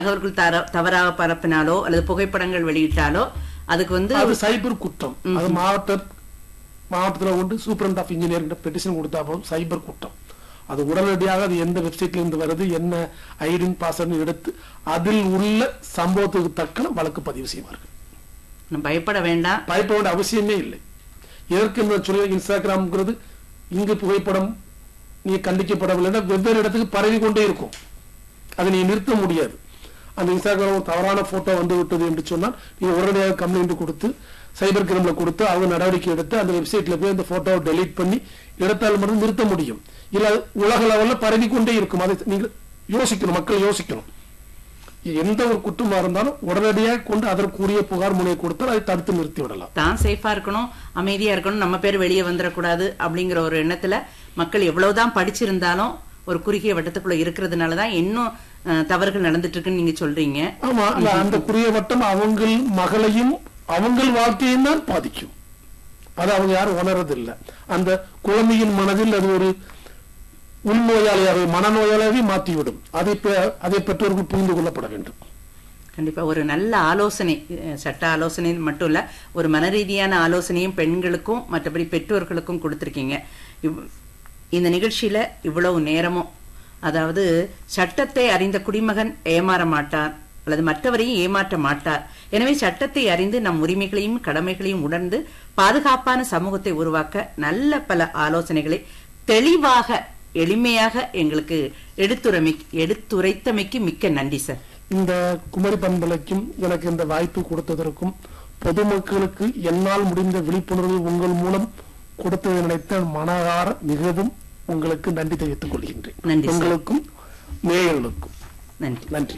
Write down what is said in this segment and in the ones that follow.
தகவல்கள் தர- தவறாக பரப்பினாலோ அல்லது புகைப்படங்கள் வெளியிட்டாலோ அதுக்கு வந்து அது சைபர் குற்றம் அது மாவட்ட மாவட்டத்தில் கொண்டு சூப்பரண்ட் ஆஃப் இன்ஜினியர் பெட்டிஷன் கொடுத்தா போதும் சைபர் குற்றம் அது உடனடியாக அது எந்த வெப்சைட்ல இருந்து வருது என்ன ஐடின் பாஸ்வேர்டு எடுத்து அதில் உள்ள சம்பவத்துக்கு தக்கன வழக்கு பதிவு செய்வார்கள் நம்ம பயப்பட வேண்டாம் பயப்பட வேண்டிய அவசியமே இல்லை எதற்கு இந்த சொல்ல இன்ஸ்டாகிராம்ங்கிறது இங்கு புகைப்படம் நீ கண்டிக்கப்படவில்லைன்னா வெவ்வேறு இடத்துக்கு பரவி கொண்டே இருக்கும் அதை நீ நிறுத்த முடியாது அந்த இன்ஸ்டாகிராம் தவறான போட்டோ வந்து விட்டது என்று சொன்னால் நீ உடனடியாக கம்ப்ளைண்ட் கொடுத்து சைபர் கிரைம்ல கொடுத்து அவங்க நடவடிக்கை எடுத்து அந்த வெப்சைட்ல போய் அந்த போட்டோவை டெலீட் பண்ணி எடுத்தால் மட்டும் நிறுத்த முடியும் இல்ல அது உலக லெவல்ல பரவி கொண்டே இருக்கும் அதை நீங்க யோசிக்கணும் மக்கள் யோசிக்கணும் எந்த ஒரு குற்றமா இருந்தாலும் உடனடியாக கொண்டு அதற்குரிய புகார் முனையை கொடுத்தால் அதை தடுத்து நிறுத்தி விடலாம் தான் சேஃபா இருக்கணும் அமைதியா இருக்கணும் நம்ம பேர் வெளியே வந்துடக்கூடாது அப்படிங்கிற ஒரு எண்ணத்துல மக்கள் எவ்வளவுதான் படிச்சிருந்தாலும் ஒரு குறுகிய வட்டத்துக்குள்ள இருக்கிறதுனால தான் இன்னும் அஹ், தவறுகள் நடந்துட்டு இருக்குன்னு நீங்க சொல்றீங்க ஆமா இல்ல அந்த குறுகிய வட்டம் அவங்கள் மகளையும் அவங்கள் வாழ்க்கையும் தான் பாதிக்கும் அது அவங்க யாரும் உணர்றதில்லை அந்த குழந்தையின் மனதில் அது ஒரு உள்நோயாளியாக மனநோயாளியாகவே மாற்றிவிடும் அதை பெ- அதை பெற்றோர்கள் புரிந்து கொள்ளப்பட வேண்டும் கண்டிப்பா ஒரு நல்ல ஆலோசனை அஹ், சட்ட ஆலோசனை மட்டும் இல்ல ஒரு மனரீதியான ஆலோசனையும் பெண்களுக்கும் மற்றபடி பெற்றோர்களுக்கும் கொடுத்திருக்கீங்க இவ்- இந்த நிகழ்ச்சியில இவ்வளவு நேரமும் அதாவது சட்டத்தை அறிந்த குடிமகன் ஏமாற மாட்டார் அல்லது மற்றவரையும் ஏமாற்ற மாட்டார் எனவே சட்டத்தை அறிந்து நம் உரிமைகளையும் கடமைகளையும் உணர்ந்து பாதுகாப்பான சமூகத்தை உருவாக்க நல்ல பல ஆலோசனைகளை தெளிவாக எளிமையாக எங்களுக்கு எடுத்துரைமை எடுத்துரைத்தமைக்கு மிக்க நன்றி சார் இந்த குமரி பண்பலைக்கும் எனக்கு இந்த வாய்ப்பு கொடுத்ததற்கும் பொதுமக்களுக்கு என்னால் முடிந்த விழிப்புணர்வு உங்கள் மூலம் கொடுத்ததை நினைத்த மனதார மிகவும் உங்களுக்கு நன்றி தெரிவித்துக் கொள்கின்றேன் நன்றி சார். உங்களுக்கும் நேயர்களுக்கும் நன்றி நன்றி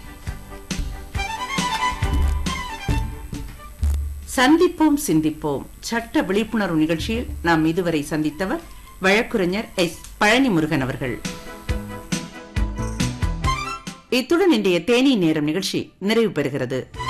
சந்திப்போம் சிந்திப்போம் சட்ட விழிப்புணர்வு நிகழ்ச்சியில் நாம் இதுவரை சந்தித்தவர் வழக்குரைஞர் எஸ் பழனி முருகன் அவர்கள் இத்துடன் இன்றைய தேனி நேரம் நிகழ்ச்சி நிறைவு பெறுகிறது